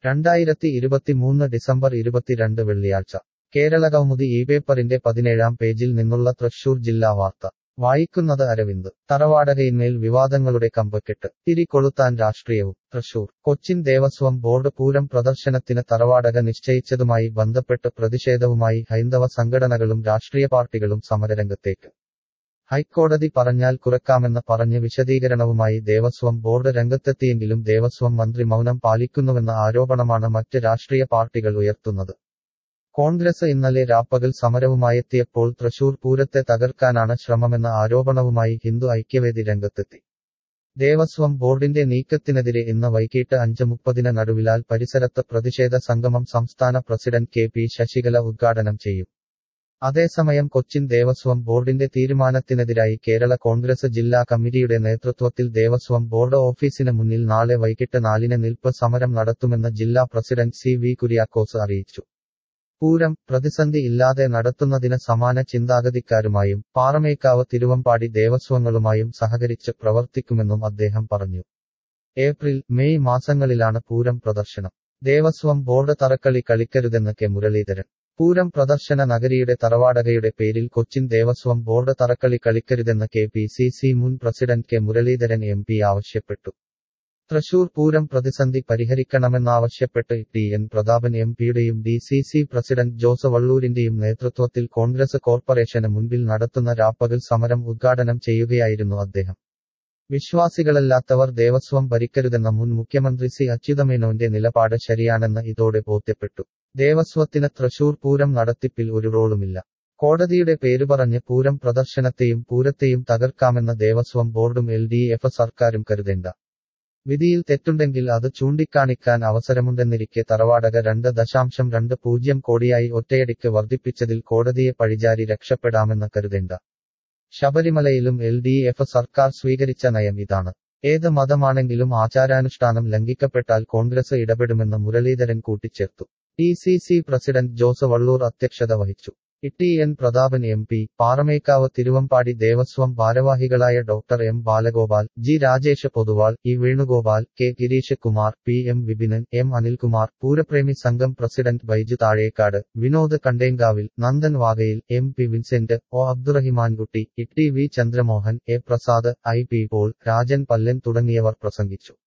രണ്ടായിരത്തി ഇരുപത്തിമൂന്ന് ഡിസംബർ ഇരുപത്തിരണ്ട് വെള്ളിയാഴ്ച കേരളകൗമുദി ഈ പേപ്പറിന്റെ പതിനേഴാം പേജിൽ നിന്നുള്ള തൃശൂർ ജില്ലാ വാർത്ത വായിക്കുന്നത് അരവിന്ദ് തറവാടകയിന്മേൽ വിവാദങ്ങളുടെ കമ്പക്കെട്ട് തിരികൊളുത്താൻ രാഷ്ട്രീയവും തൃശൂർ കൊച്ചിൻ ദേവസ്വം ബോർഡ് പൂരം പ്രദർശനത്തിന് തറവാടക നിശ്ചയിച്ചതുമായി ബന്ധപ്പെട്ട് പ്രതിഷേധവുമായി ഹൈന്ദവ സംഘടനകളും രാഷ്ട്രീയ പാർട്ടികളും സമരരംഗത്തേക്ക് ഹൈക്കോടതി പറഞ്ഞാൽ കുറക്കാമെന്ന് പറഞ്ഞ് വിശദീകരണവുമായി ദേവസ്വം ബോർഡ് രംഗത്തെത്തിയെങ്കിലും ദേവസ്വം മന്ത്രി മൗനം പാലിക്കുന്നുവെന്ന ആരോപണമാണ് മറ്റ് രാഷ്ട്രീയ പാർട്ടികൾ ഉയർത്തുന്നത് കോൺഗ്രസ് ഇന്നലെ രാപ്പകൽ സമരവുമായെത്തിയപ്പോൾ തൃശൂർ പൂരത്തെ തകർക്കാനാണ് ശ്രമമെന്ന ആരോപണവുമായി ഹിന്ദു ഐക്യവേദി രംഗത്തെത്തി ദേവസ്വം ബോർഡിന്റെ നീക്കത്തിനെതിരെ ഇന്ന് വൈകിട്ട് അഞ്ച് മുപ്പതിന് നടുവിലാൽ പരിസരത്ത് പ്രതിഷേധ സംഗമം സംസ്ഥാന പ്രസിഡന്റ് കെ പി ശശികല ഉദ്ഘാടനം ചെയ്യും അതേസമയം കൊച്ചിൻ ദേവസ്വം ബോർഡിന്റെ തീരുമാനത്തിനെതിരായി കേരള കോൺഗ്രസ് ജില്ലാ കമ്മിറ്റിയുടെ നേതൃത്വത്തിൽ ദേവസ്വം ബോർഡ് ഓഫീസിന് മുന്നിൽ നാളെ വൈകിട്ട് നാലിന് നിൽപ്പ് സമരം നടത്തുമെന്ന് ജില്ലാ പ്രസിഡന്റ് സി വി കുര്യാക്കോസ് അറിയിച്ചു പൂരം പ്രതിസന്ധി ഇല്ലാതെ നടത്തുന്നതിന് സമാന ചിന്താഗതിക്കാരുമായും പാറമേക്കാവ് തിരുവമ്പാടി ദേവസ്വങ്ങളുമായും സഹകരിച്ച് പ്രവർത്തിക്കുമെന്നും അദ്ദേഹം പറഞ്ഞു ഏപ്രിൽ മെയ് മാസങ്ങളിലാണ് പൂരം പ്രദർശനം ദേവസ്വം ബോർഡ് തറക്കളി കളിക്കരുതെന്ന് കെ മുരളീധരൻ പൂരം പ്രദർശന നഗരിയുടെ തറവാടകയുടെ പേരിൽ കൊച്ചിൻ ദേവസ്വം ബോർഡ് തറക്കളി കളിക്കരുതെന്ന് കെ പി സി സി മുൻ president K Muraleedharan M P ആവശ്യപ്പെട്ടു തൃശൂർ പൂരം പ്രതിസന്ധി പരിഹരിക്കണമെന്നാവശ്യപ്പെട്ട് ടി എൻ പ്രതാപൻ എം പിയുടെയും D C C president Jose വള്ളൂരിന്റെയും നേതൃത്വത്തിൽ കോൺഗ്രസ് കോർപ്പറേഷന് മുൻപിൽ നടത്തുന്ന രാപ്പകൽ സമരം ഉദ്ഘാടനം ചെയ്യുകയായിരുന്നു അദ്ദേഹം വിശ്വാസികളല്ലാത്തവർ ദേവസ്വം ഭരിക്കരുതെന്ന മുൻ മുഖ്യമന്ത്രി സി അച്യുതമേനോന്റെ നിലപാട് ശരിയാണെന്ന് ഇതോടെ ബോധ്യപ്പെട്ടു ദേവസ്വത്തിന് തൃശൂർ പൂരം നടത്തിപ്പിൽ ഒരു റോളുമില്ല കോടതിയുടെ പേര് പറഞ്ഞ് പൂരം പ്രദർശനത്തെയും പൂരത്തെയും തകർക്കാമെന്ന ദേവസ്വം ബോർഡും എൽ ഡി എഫ് സർക്കാരും കരുതേണ്ട വിധിയിൽ തെറ്റുണ്ടെങ്കിൽ അത് ചൂണ്ടിക്കാണിക്കാൻ അവസരമുണ്ടെന്നിരിക്കെ തറവാടക രണ്ട് ദശാംശം രണ്ട് പൂജ്യം കോടിയായി ഒറ്റയടിക്ക് വർദ്ധിപ്പിച്ചതിൽ കോടതിയെ പഴിചാരി രക്ഷപ്പെടാമെന്ന് കരുതേണ്ട ശബരിമലയിലും എൽ ഡി എഫ് സർക്കാർ സ്വീകരിച്ച നയം ഇതാണ് ഏത് മതമാണെങ്കിലും ആചാരാനുഷ്ഠാനം ലംഘിക്കപ്പെട്ടാൽ കോൺഗ്രസ് ഇടപെടുമെന്ന് മുരളീധരൻ കൂട്ടിച്ചേർത്തു T C C president Jose Valloor അധ്യക്ഷത വഹിച്ചു E N Prathapan M P Paramekkavu Thiruvambadi Devaswom ഭാരവാഹികളായ doctor M Balagopal G Rajesh Pothuval E Venugopal K Gireesh Kumar P M Vipinan M Anilkumar പൂരപ്രേമി സംഘം പ്രസിഡന്റ് ബൈജു താഴേക്കാട് വിനോദ് കണ്ടേങ്കാവിൽ നന്ദൻ വാഗയിൽ M P Vincent O Abdurahimankutty E T V Chandramohan A Prasad I P Paul Rajan Pallan തുടങ്ങിയവർ പ്രസംഗിച്ചു